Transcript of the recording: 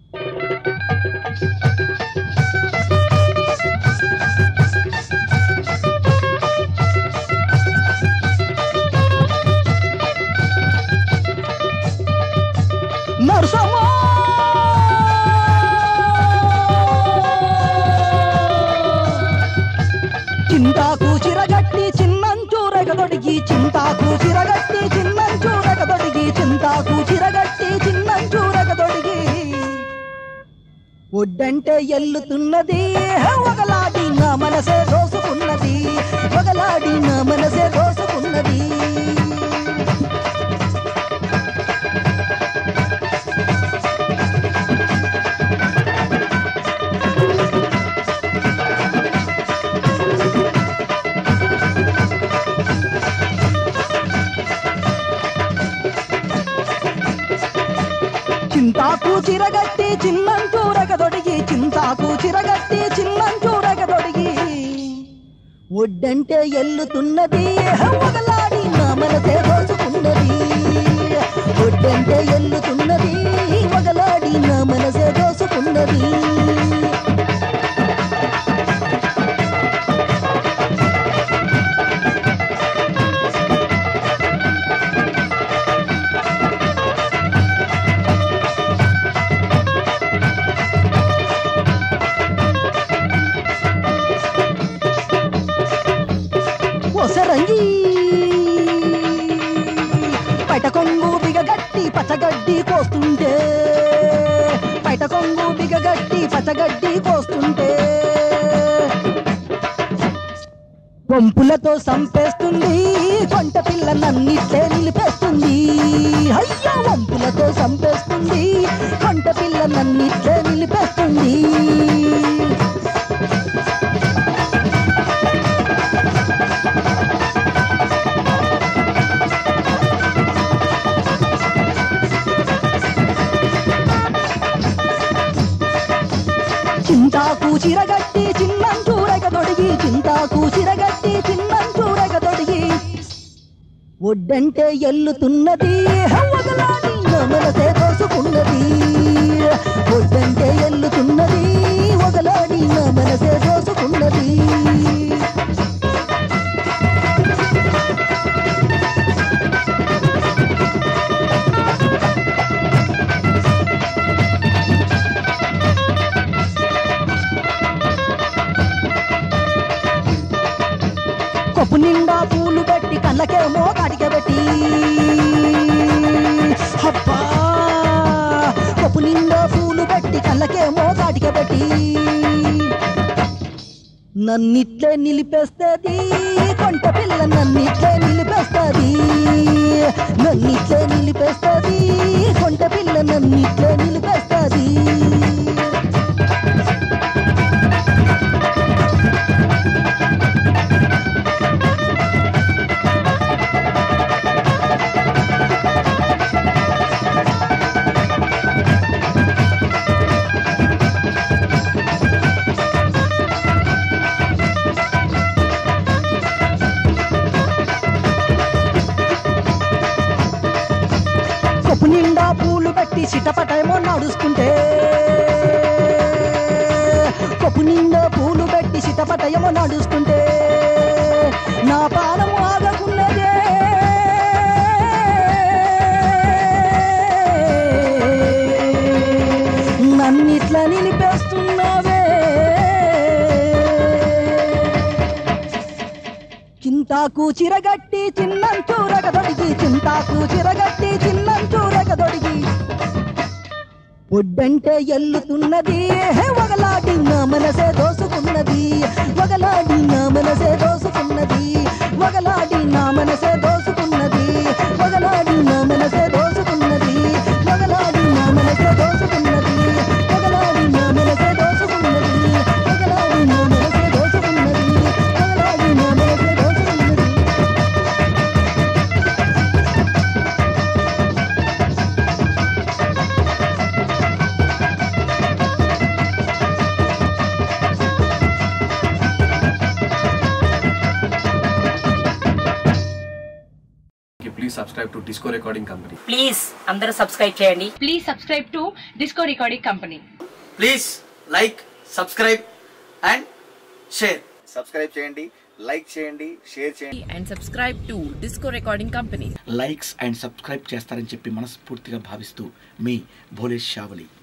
నరసమ్మా చింతాకు చిరగట్టి చిన్నంచూరగదొడిగి చింతాకు చిరగట్టి చిన్నంచూరగదొడిగి చింతాకు చిరగట్టి చిన్నంచూరగదొడిగి ఒడ్డంటే ఎల్లుతున్నది ఒకలాడి నా మనసే దోసుకున్నది ఒకలాడి నా మనసే దోసుకున్నది చింతాకు చిరగట్టి చిన్నంచూరగదొడిగి చింతాకు చిరగట్టి చిన్నంచూరగదొడిగి ఒడ్డంటే ఎల్లుతున్నది ఒకలాడి నా మనసే దోసుకున్నది ఒడ్డంటే ఎల్లుతున్నది ఒకలాడి నా మనసే దోసుకున్నది ఒసరంగి పైట కొంగు బిగగట్టి పచ్చగడ్డి కోస్తుంటే పైట కొంగు బిగగట్టి పచ్చగడ్డి కోస్తుంటే వంపులతో సంపేస్తుంది కొంట పిల్ల నన్నిట్లే నిలిపేస్తుంది అయ్యో వంపులతో సంపేస్తుంది కొంట పిల్ల నన్నిట్లే నిలిపేస్తుంది చింతాకు చిరగట్టి చిన్నంచూరగ తొడిగి చింతాకు చిరగట్టి చిన్నంచూరగ తొడిగి ఒడ్డంటే ఎల్లుతున్నది ఒకలాడి నా మనసే దోసుకున్నది ఒడ్డంటే ఎల్లుతున్నది ఒకలాడి నా మనసే దోసుకున్నది కొప్పు నిండా పూలు పెట్టి కళ్ళకేమో కాటిక పెట్టి అబ్బా కొప్పు నిండా పూలు పెట్టి కళ్ళకేమో కాటిక పెట్టి నన్నిట్లే నిలిపేస్తుంది కొంట పిల్ల నన్నిట్లే నిలిపేస్తుంది నన్నిట్లే నిలిపేస్తుంది కొంట పిల్ల నన్నిట్లే నిలిపేస్తుంది కొప్పు నిండా పూలు పెట్టి చిటపటేమో నడుస్తుంటే కొప్పు నిండా పూలు పెట్టి చిటపటయమో నడుస్తుంటే నా పానము ఆగకున్నదే నన్నిట్లా నిలిపేస్తున్నావే చింతాకు చిరగట్టి చిన్నంచూరగ దొడిగి చింతాకు చిరగట్టి చిన్నంచూరగ దొడిగి ఒడ్డంటే ఎల్లుతున్నది ఒకలాడి నా మనసే దోసుకున్నది ఒకలాడి నా మనసే దోసుకున్నది ఒకలాడి నా మనసే దోసుకున్నది ఒకలాడి నా మనసే దోసుకున్నది ఒకలాడి నా మనసే దోసుకున్నది ఒకలాడి నా మనసే దోసుకున్నది ఒకలాడి నా మనసే దోసుకున్నది ఒకలాడి నా మనసే దోసుకున్నది please subscribe subscribe to Disco Recording Company. Please అందరూ సబ్స్క్రైబ్ చేయండి Please subscribe to Disco Recording Company. Please like subscribe and share subscribe చేయండి లైక్ చేయండి షేర్ చేయండి and subscribe to Disco Recording Company. Likes and subscribe చేస్తారని చెప్పి మనస్ఫూర్తిగా భావిస్తూ మీ భోలేష్ షావలి